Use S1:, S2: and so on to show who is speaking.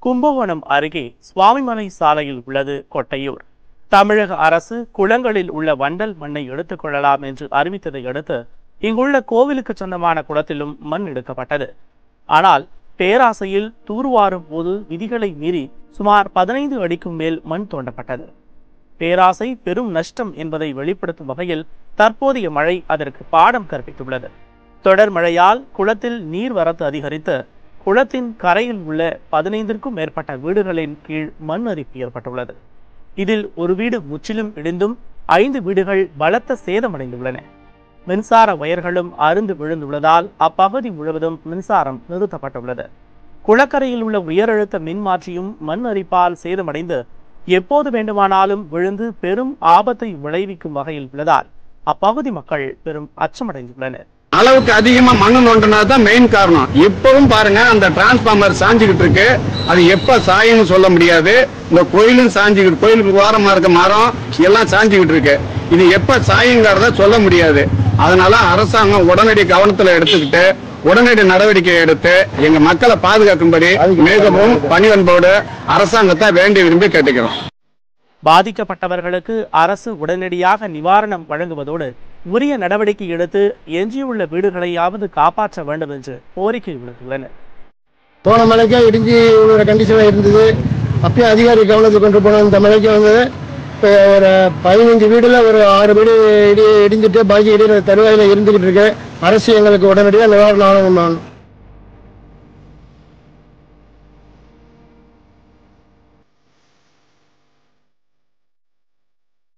S1: கும்பகோணம் அருகே சுவாமிமலை சாலையில் உள்ளது கொட்டையூர் தமிழக அரசு குளங்களில் உள்ள வண்டல் மண்ணை எடுத்துக் கொள்ளலாம் என்று அறிவித்ததை அடுத்து இங்குள்ள கோவிலுக்கு சொந்தமான குளத்திலும் மண் எடுக்கப்பட்டது ஆனால் பேராசையில் தூர்வாரும் போது விதிகளை மீறி சுமார் பதினைந்து அடிக்கும் மேல் மண் தோண்டப்பட்டது பேராசை பெரும் நஷ்டம் என்பதை வெளிப்படுத்தும் வகையில் தற்போதைய மழை அதற்கு பாடம் கற்பித்துள்ளது தொடர் மழையால் குளத்தில் நீர் வரத்து அதிகரித்து குளத்தின் கரையில் உள்ள பதினைந்திற்கும் மேற்பட்ட வீடுகளின் கீழ் மண் அரிப்பு ஏற்பட்டுள்ளது இதில் ஒரு வீடு முற்றிலும் இடிந்தும் ஐந்து வீடுகள் பலத்த சேதமடைந்துள்ளன மின்சார வயர்களும் அருந்து விழுந்துள்ளதால் அப்பகுதி முழுவதும் மின்சாரம் நிறுத்தப்பட்டுள்ளது குளக்கரையில் உள்ள உயரழுத்த மின்மாற்றியும் மண் அரிப்பால் சேதமடைந்து எப்போது வேண்டுமானாலும் விழுந்து பெரும் ஆபத்தை விளைவிக்கும் வகையில் உள்ளதால் அப்பகுதி மக்கள் பெரும் அச்சமடைந்துள்ளனர்
S2: அளவுக்கு அதிகமா மண்ணு நோண்டினா தான் மெயின் காரணம் இப்பவும் பாருங்க அந்த டிரான்ஸ்பார்மர் சாஞ்சுக்கிட்டு இருக்கு அது எப்ப சாயும்னு சொல்ல முடியாது இந்த கோயிலும் சாஞ்சுக்கிட்டு கோயிலுக்கு ஓரமா இருக்க மரம் எல்லாம் சாஞ்சுக்கிட்டு இருக்கு இது எப்ப சாயுங்கிறத சொல்ல முடியாது அதனால அரசாங்கம் உடனடி கவனத்துல எடுத்துக்கிட்டு உடனடி நடவடிக்கை எடுத்து எங்க மக்களை பாதுகாக்கும்படி மிகவும் பணிவன்போடு அரசாங்கத்தை வேண்டி விரும்பி கேட்டுக்கிறோம்
S1: பாதிக்கப்பட்டவர்களுக்கு அரசு உடனடியாக நிவாரணம் வழங்குவதோடு உரிய நடவடிக்கை எடுத்து எஞ்சியுள்ள வீடுகளையாவது காப்பாற்ற வேண்டும் என்று கோரிக்கை விடுத்துள்ளனர்
S3: போன மழைக்கே இடிஞ்சு ஒரு கண்டிஷனாக இருந்தது அப்பயும் அதிகாரி கவனத்துக்கு கொண்டு போன இந்த மழைக்கு வந்தது இப்போ ஒரு பதினஞ்சு வீடுல ஒரு ஆறு வீடு இடி இடிஞ்சிட்டு பாக்கி இடி தருவாயில் இருந்துகிட்டு இருக்கு அரசு எங்களுக்கு உடனடியாக நிவாரணம் வழங்கணும்